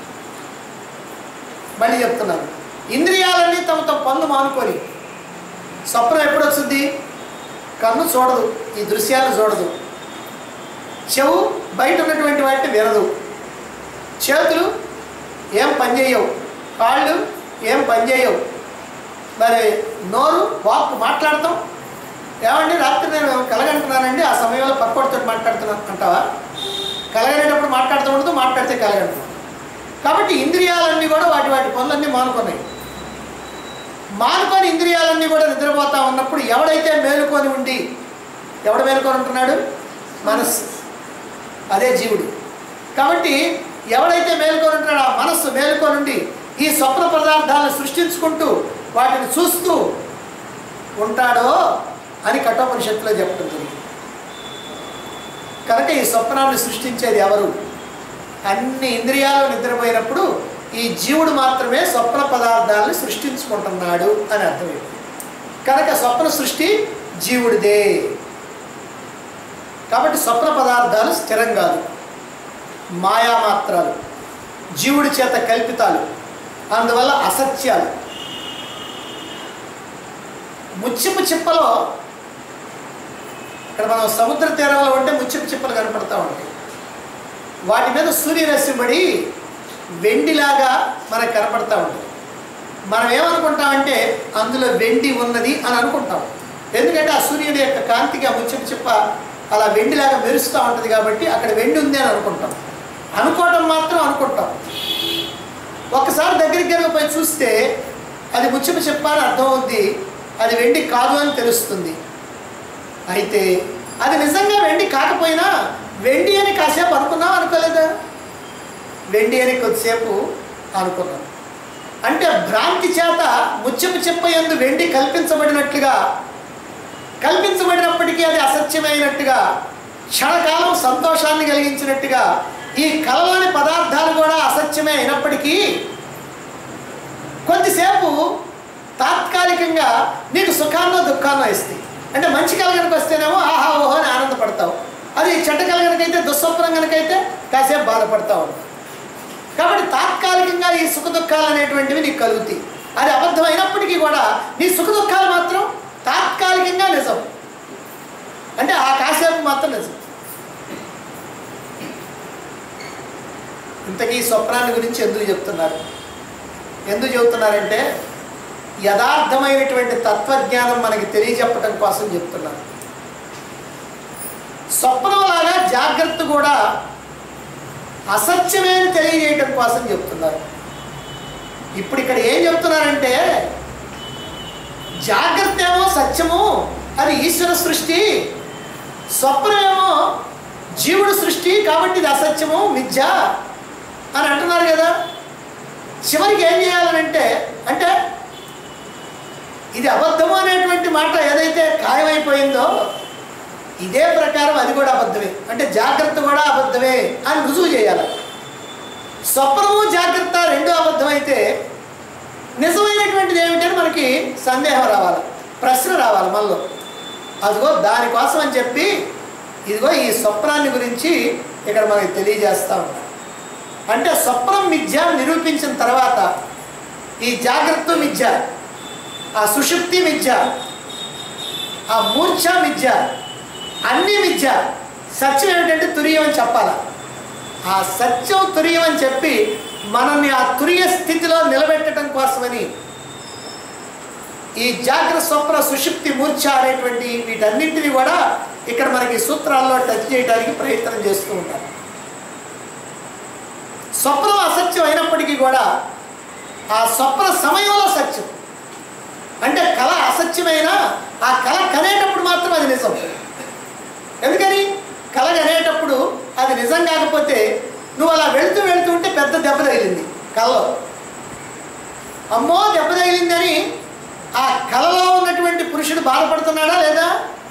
మళ్ళీ చెప్తున్నాను ఇంద్రియాలన్నీ తమ తమ పనులు మానుకొని స్వప్నం ఎప్పుడు వస్తుంది కన్ను చూడదు ఈ దృశ్యాలు చూడదు చెవు బయట ఉన్నటువంటి వాటిని వినదు చేతులు ఏం పనిచేయవు కాళ్ళు ఏం పనిచేయవు మరి నోరు వాక్కు మాట్లాడతాం ఏమండి రాత్రి నేను కలగంటున్నానండి ఆ సమయంలో పక్కోడితో మాట్లాడుతున్నాను అంటావా కలగనేటప్పుడు మాట్లాడుతూ ఉండదు మాట్లాడితే కలగంటున్నాం కాబట్టి ఇంద్రియాలన్నీ కూడా వాటి వాటి పనులన్నీ మానుకున్నాయి మానుకొని ఇంద్రియాలన్నీ కూడా నిద్రపోతా ఉన్నప్పుడు ఎవడైతే మేలుకొని ఉండి ఎవడు మేలుకొని ఉంటున్నాడు మనస్సు అదే జీవుడు కాబట్టి ఎవడైతే మేలుకొని ఉంటాడో ఆ మనస్సు మేలుకొని ఉండి ఈ స్వప్న పదార్థాలను సృష్టించుకుంటూ వాటిని చూస్తూ ఉంటాడో అని కఠోపనిషత్తులో చెప్తుంది కనుక ఈ స్వప్నాన్ని సృష్టించేది ఎవరు అన్ని ఇంద్రియాలు నిద్రపోయినప్పుడు ఈ జీవుడు మాత్రమే స్వప్న పదార్థాలను సృష్టించుకుంటున్నాడు అని అర్థమైంది కనుక స్వప్న సృష్టి జీవుడిదే కాబట్టి స్వప్న పదార్థాలు స్థిరం కాదు మాయామాత్రాలు జీవుడి చేత కల్పితాలు అందువల్ల అసత్యాలు ముచ్చిపు చిప్పలో ఇక్కడ మనం సముద్ర తీరంలో ఉంటే ముచ్చిపు చిప్పలు కనపడతా ఉంటాయి వాటి మీద సూర్యరశ్మి పడి వెండిలాగా మనకు కనపడతా ఉంటుంది మనం ఏమనుకుంటామంటే అందులో వెండి ఉన్నది అని అనుకుంటాం ఎందుకంటే ఆ సూర్యుడి యొక్క కాంతికి ఆ ముచ్చిపు చిప్ప అలా వెండిలాగా మెరుస్తూ ఉంటుంది కాబట్టి అక్కడ వెండి ఉంది అని అనుకుంటాం అనుకోవడం మాత్రం అనుకుంటాం ఒకసారి దగ్గరికి కనుక పోయి చూస్తే అది ముచ్చిపు చిప్ప అని అర్థం అవుద్ది అది వెండి కాదు అని తెలుస్తుంది అయితే అది నిజంగా వెండి కాకపోయినా వెండి అని కాసేపు అనుకున్నాం అనుకోలేదా వెండి అని కొద్దిసేపు అనుకున్నాం అంటే భ్రాంతి చేత ముచ్చపు చెప్ప ఎందు వెండి కల్పించబడినట్లుగా కల్పించబడినప్పటికీ అది అసత్యమైనట్టుగా క్షణకాలం సంతోషాన్ని కలిగించినట్టుగా ఈ కలలోని పదార్థాలు కూడా అసత్యమే అయినప్పటికీ కొద్దిసేపు తాత్కాలికంగా నీకు సుఖాన్నో దుఃఖాన్నో ఇస్తాయి అంటే మంచి కళ కనుక వస్తేనేమో ఆహా ఓహో అని ఆనందపడతావు అది చెడ్డ కళ కనుకైతే దుస్వప్నం కనుకైతే కాసేపు బాధపడతావు కాబట్టి తాత్కాలికంగా ఈ సుఖ దుఃఖాలు అనేటువంటివి నీకు కలుగుతాయి అది అబద్ధం అయినప్పటికీ కూడా నీ సుఖ దుఃఖాలు మాత్రం తాత్కాలికంగా నిజం అంటే ఆ కాసేపు మాత్రం నిజం ఇంతకీ ఈ స్వప్నాన్ని గురించి ఎందుకు చెప్తున్నారు ఎందుకు చెబుతున్నారంటే యథార్థమైనటువంటి తత్వజ్ఞానం మనకి తెలియజెప్పటం కోసం చెప్తున్నారు స్వప్నంలాగా జాగ్రత్త కూడా అసత్యమే అని తెలియజేయటం కోసం చెప్తున్నారు ఇప్పుడు ఇక్కడ ఏం చెప్తున్నారంటే జాగ్రత్త ఏమో సత్యము అది ఈశ్వర సృష్టి స్వప్నమేమో జీవుడు సృష్టి కాబట్టి ఇది అసత్యము మిథ్య అని అంటున్నారు కదా చివరికి ఏం చేయాలనంటే అంటే ఇది అబద్ధము అనేటువంటి మాట ఏదైతే ఖాయమైపోయిందో ఇదే ప్రకారం అది కూడా అబద్ధమే అంటే జాగ్రత్త కూడా అబద్ధమే అని రుజువు చేయాలి స్వప్నము జాగ్రత్త రెండు అబద్ధమైతే నిజమైనటువంటిది ఏమిటని మనకి సందేహం రావాలి ప్రశ్న రావాలి మనలో అదిగో దానికోసం అని చెప్పి ఇదిగో ఈ స్వప్నాన్ని గురించి ఇక్కడ మనకి తెలియజేస్తూ ఉంటాం అంటే స్వప్నం మిథ్య నిరూపించిన తర్వాత ఈ జాగ్రత్త మిథ్య ఆ సుషుప్తి మిథ్య ఆ మూర్ఛ మిథ్య అన్ని మిథ్య సత్యం ఏమిటంటే తురియం అని చెప్పాల ఆ సత్యం తురియం అని చెప్పి మనల్ని ఆ తురియ స్థితిలో నిలబెట్టడం కోసమని ఈ జాగ్రత్త స్వప్న సుషుప్తి మూర్ఛ అనేటువంటి వీటన్నింటినీ కూడా ఇక్కడ మనకి సూత్రాల్లో టచ్ చేయడానికి ప్రయత్నం చేస్తూ ఉంటారు స్వప్నం అసత్యం అయినప్పటికీ కూడా ఆ స్వప్న సమయంలో సత్యం అంటే కళ అసత్యమైన ఆ కళ కనేటప్పుడు మాత్రం అది నిజం ఎందుకని కళ కనేటప్పుడు అది నిజం కాకపోతే నువ్వు అలా వెళుతూ వెళుతూ ఉంటే పెద్ద దెబ్బ తగిలింది కళలో అమ్మో దెబ్బ తగిలిందని ఆ కళలో ఉన్నటువంటి పురుషుడు బాధపడుతున్నాడా లేదా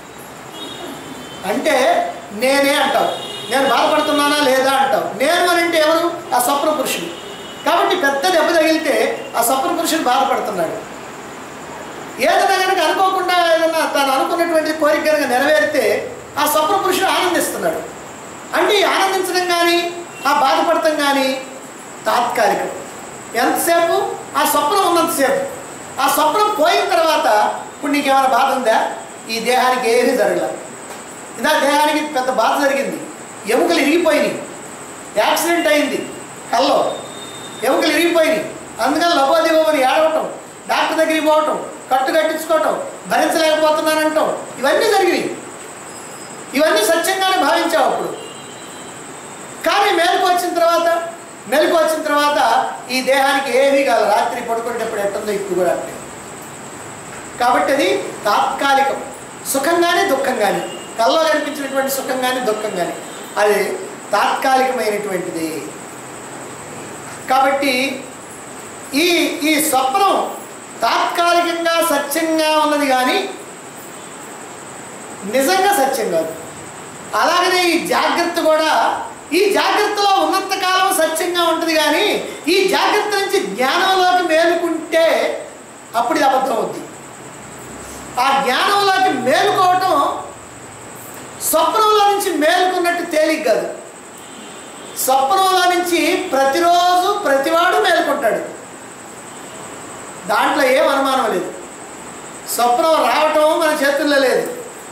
అంటే నేనే అంటావు నేను బాధపడుతున్నానా లేదా అంటావు నేను అని అంటే ఎవరు ఆ స్వప్న పురుషుడు కాబట్టి పెద్ద దెబ్బ తగిలితే ఆ స్వప్న పురుషుడు బాధపడుతున్నాడు ఏదైనా కనుక అనుకోకుండా ఏదైనా తను అనుకున్నటువంటి కోరిక కనుక నెరవేరితే ఆ స్వప్న పురుషుడు ఆనందిస్తున్నాడు అంటే ఈ ఆనందించడం కానీ ఆ బాధపడటం కానీ తాత్కాలికం ఎంతసేపు ఆ స్వప్నం ఉన్నంతసేపు ఆ స్వప్నం పోయిన తర్వాత ఇప్పుడు నీకేమైనా బాధ ఉందా ఈ దేహానికి ఏమీ జరగలేదు ఇదా దేహానికి పెద్ద బాధ జరిగింది ఎముకలు ఇరిగిపోయినాయి యాక్సిడెంట్ అయింది కల్లో ఎముకలు ఇరిగిపోయినాయి అందుకని లభోదివని ఏడవటం డాక్టర్ దగ్గరికి పోవటం కట్టు కట్టించుకోవటం భరించలేకపోతున్నానంటాం ఇవన్నీ జరిగినాయి ఇవన్నీ సత్యంగానే భావించావు అప్పుడు కానీ మేలుకు వచ్చిన తర్వాత మెలకు వచ్చిన తర్వాత ఈ దేహానికి ఏమీ కాదు రాత్రి పడుకునేటప్పుడు ఎట్టుందో ఇప్పుడు కూడా అట్లే కాబట్టి అది తాత్కాలికం సుఖం కానీ దుఃఖం కానీ కల్లో కనిపించినటువంటి సుఖం కానీ దుఃఖం కానీ అది తాత్కాలికమైనటువంటిది కాబట్టి ఈ ఈ స్వప్నం తాత్కాలికంగా సత్యంగా ఉన్నది కానీ నిజంగా సత్యం కాదు అలాగనే ఈ జాగ్రత్త కూడా ఈ జాగ్రత్తలో ఉన్నంత కాలం సత్యంగా ఉంటుంది కానీ ఈ జాగ్రత్త నుంచి జ్ఞానంలోకి మేలుకుంటే అప్పుడు ఇది అబద్ధం అవుద్ది ఆ జ్ఞానంలోకి మేలుకోవటం స్వప్నంలో నుంచి మేలుకున్నట్టు తేలిక కాదు స్వప్నంలో నుంచి ప్రతిరోజు ప్రతివాడు మేలుకుంటాడు దాంట్లో ఏం అనుమానం లేదు స్వప్నం రావటం మన చేతుల్లో లేదు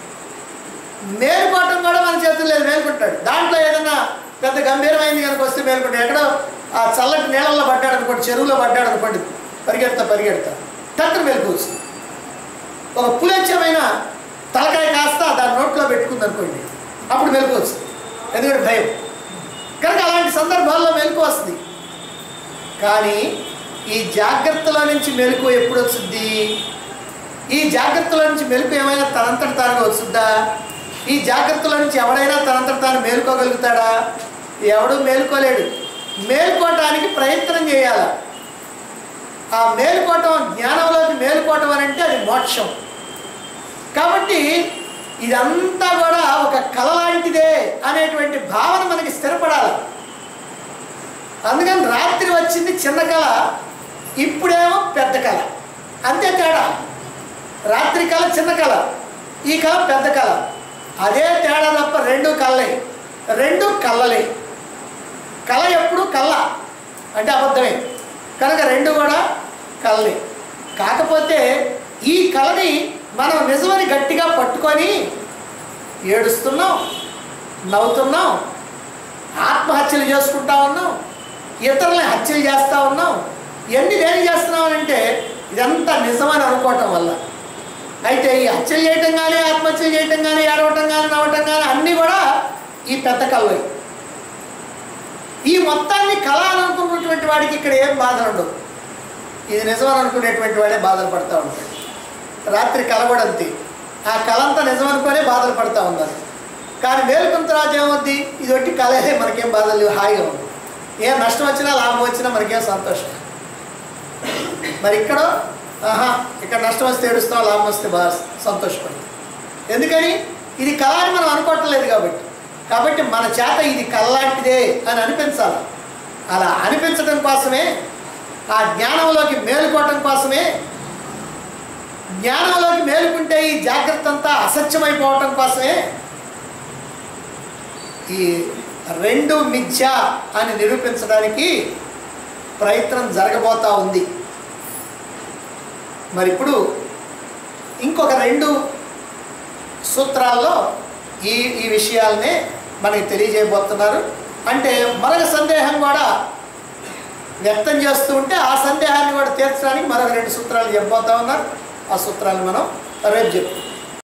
మేలుకోవటం కూడా మన చేతుల్లో లేదు మేలుకుంటాడు దాంట్లో ఏదైనా పెద్ద గంభీరమైంది కనుక వస్తే మేలుకుంటాడు ఎక్కడో ఆ చల్లటి నీళ్ళల్లో పడ్డాడు అనుకోండి చెరువులో పడ్డాడు అనుకోండి పరిగెడతా పరిగెడతా టక్కన మేలుకోవచ్చు ఒక పులెచ్చమైన తలకాయ కాస్త దాని నోట్లో పెట్టుకుంది అనుకోండి అప్పుడు మెలకు ఎందుకంటే భయం కనుక అలాంటి సందర్భాల్లో మెలకు వస్తుంది కానీ ఈ జాగ్రత్తలో నుంచి మెలకు ఎప్పుడు వస్తుంది ఈ జాగ్రత్తలో నుంచి మెలకు ఏమైనా తనంతట తానుగా వస్తుందా ఈ జాగ్రత్తలో నుంచి ఎవడైనా తనంతట తాను మేలుకోగలుగుతాడా ఎవడు మేలుకోలేడు మేలుకోవటానికి ప్రయత్నం చేయాలి ఆ మేలుకోవటం జ్ఞానంలోకి మేలుకోవటం అని అంటే అది మోక్షం కాబట్టి ఇదంతా కూడా ఒక కళ లాంటిదే అనేటువంటి భావన మనకి స్థిరపడాలి అందుకని రాత్రి వచ్చింది చిన్న కళ ఇప్పుడేమో పెద్ద కళ అంతే తేడా రాత్రి కళ చిన్న కళ ఈ కళ పెద్ద కళ అదే తేడా తప్ప రెండు కళ్ళే రెండు కళ్ళలే కళ ఎప్పుడు కళ్ళ అంటే అబద్ధమే కనుక రెండు కూడా కళ్ళే కాకపోతే ఈ కళని మనం నిజమని గట్టిగా పట్టుకొని ఏడుస్తున్నాం నవ్వుతున్నాం ఆత్మహత్యలు చేసుకుంటా ఉన్నాం ఇతరులని హత్యలు చేస్తూ ఉన్నాం ఇవన్నీ దేని చేస్తున్నాం అంటే ఇదంతా నిజమని అనుకోవటం వల్ల అయితే ఈ హత్యలు చేయటం కానీ ఆత్మహత్యలు చేయటం కానీ ఏడవటం కానీ నవ్వటం కానీ అన్నీ కూడా ఈ పెద్ద కళ్ళవి ఈ మొత్తాన్ని కళ అని అనుకున్నటువంటి వాడికి ఇక్కడ ఏం బాధలు ఉండవు ఇది నిజమని అనుకునేటువంటి వాడే బాధలు పడతా ఉంటాడు రాత్రి కళ కూడా అంతే ఆ కళ అంతా నిజం అనుకునే బాధలు పడతా ఉన్నారు కానీ మేలుకున్న తర్వాత ఏమవుద్ది ఇది ఒకటి కళే మనకేం బాధలు లేవు హాయిగా ఉంది ఏం నష్టం వచ్చినా లాభం వచ్చినా మనకేం సంతోషం మరి ఇక్కడ ఆహా ఇక్కడ నష్టం వస్తే ఏడుస్తాం లాభం వస్తే బాగా సంతోషపడతాం ఎందుకని ఇది కళ అని మనం అనుకోవట్లేదు కాబట్టి కాబట్టి మన చేత ఇది కళ లాంటిదే అని అనిపించాలి అలా అనిపించడం కోసమే ఆ జ్ఞానంలోకి మేలుకోవటం కోసమే జ్ఞానంలోకి మేలుకుంటే ఈ జాగ్రత్త అంతా అసత్యమైపోవటం కోసమే ఈ రెండు మిథ్య అని నిరూపించడానికి ప్రయత్నం జరగబోతా ఉంది మరి ఇప్పుడు ఇంకొక రెండు సూత్రాల్లో ఈ ఈ విషయాలనే మనకి తెలియజేయబోతున్నారు అంటే మరొక సందేహం కూడా వ్యక్తం చేస్తూ ఉంటే ఆ సందేహాన్ని కూడా తీర్చడానికి మరొక రెండు సూత్రాలు చెప్పబోతా ఉన్నారు ఆ సూత్రాలు మనం రేపు చెప్తాం